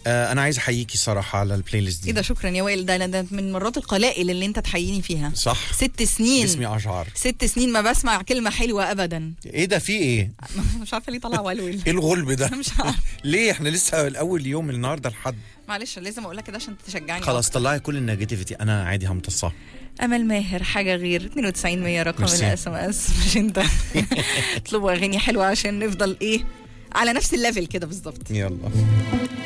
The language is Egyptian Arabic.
آه انا عايز احييكي صراحه على البلاي ليست دي ايه ده شكرا يا وائل ده ده من المرات القلائل اللي انت تحييني فيها صح ست سنين اسمي اشعر ست سنين ما بسمع كلمة حلوة أبدا ايه ده في ايه مش عارفة ليه طلع ولول ايه الغلب ده مش عارفة ليه احنا لسه الاول يوم النهارده لحد معلش لازم أقول لك كده عشان تشجعني خلاص طلعي كل النيجاتيفيتي انا عادي همتصها امل ماهر حاجه غير 92 100 رقم ميرسي. الاس ام اس مش انت اطلبوا اغاني حلوه عشان نفضل ايه على نفس الليفل كده بالظبط يلا